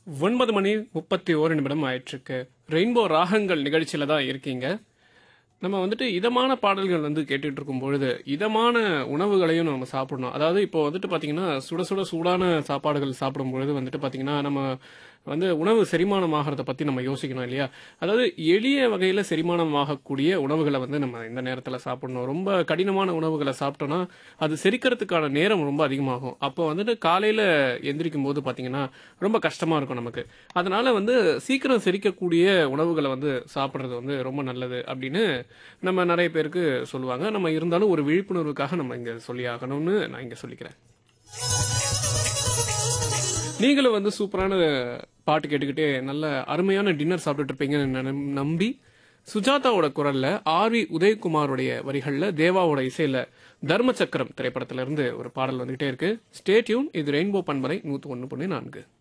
ஒன்பது மணி முப்பத்தி ஓரு நிமிடம் ஆயிட்டிருக்கு ரெயின்போ ராகங்கள் நிகழ்ச்சியில தான் இருக்கீங்க நம்ம வந்துட்டு இதமான பாடல்கள் வந்து கேட்டுட்டு இருக்கும் பொழுது இதமான உணவுகளையும் நம்ம சாப்பிடணும் அதாவது இப்போ வந்துட்டு பாத்தீங்கன்னா சுட சுட சூடான சாப்பாடுகள் சாப்பிடும் பொழுது வந்துட்டு பாத்தீங்கன்னா நம்ம வந்து உணவு செரிமானம் ஆகிறத பத்தி நம்ம யோசிக்கணும் இல்லையா அதாவது எளிய வகையில செரிமானம் ஆகக்கூடிய உணவுகளை வந்து நம்ம இந்த நேரத்துல சாப்பிடணும் ரொம்ப கடினமான உணவுகளை சாப்பிட்டோம்னா அது செரிக்கிறதுக்கான நேரம் ரொம்ப அதிகமாகும் அப்போ வந்துட்டு காலையில எந்திரிக்கும் போது பாத்தீங்கன்னா ரொம்ப கஷ்டமா இருக்கும் நமக்கு அதனால வந்து சீக்கிரம் செரிக்கக்கூடிய உணவுகளை வந்து சாப்பிட்றது வந்து ரொம்ப நல்லது அப்படின்னு நம்ம நிறைய பேருக்கு சொல்லுவாங்க நம்ம இருந்தாலும் ஒரு விழிப்புணர்வுக்காக நம்ம இங்க சொல்லி ஆகணும்னு நான் இங்க சொல்லிக்கிறேன் நீங்களும் வந்து சூப்பரான பாட்டு கேட்டுக்கிட்டே நல்ல அருமையான டின்னர் சாப்பிட்டுட்டு இருப்பீங்கன்னு நான் நம்பி சுஜாதாவோட குரல்ல ஆர் வி உதயகுமாரோடைய வரிகள்ல தேவாவோட இசையில தர்ம சக்கரம் திரைப்படத்துல இருந்து ஒரு பாடல் வந்துகிட்டே இருக்கு ஸ்டேட்யூன் இது ரெயின்போ பண்பலை நூத்தி ஒன்னு புள்ளி நான்கு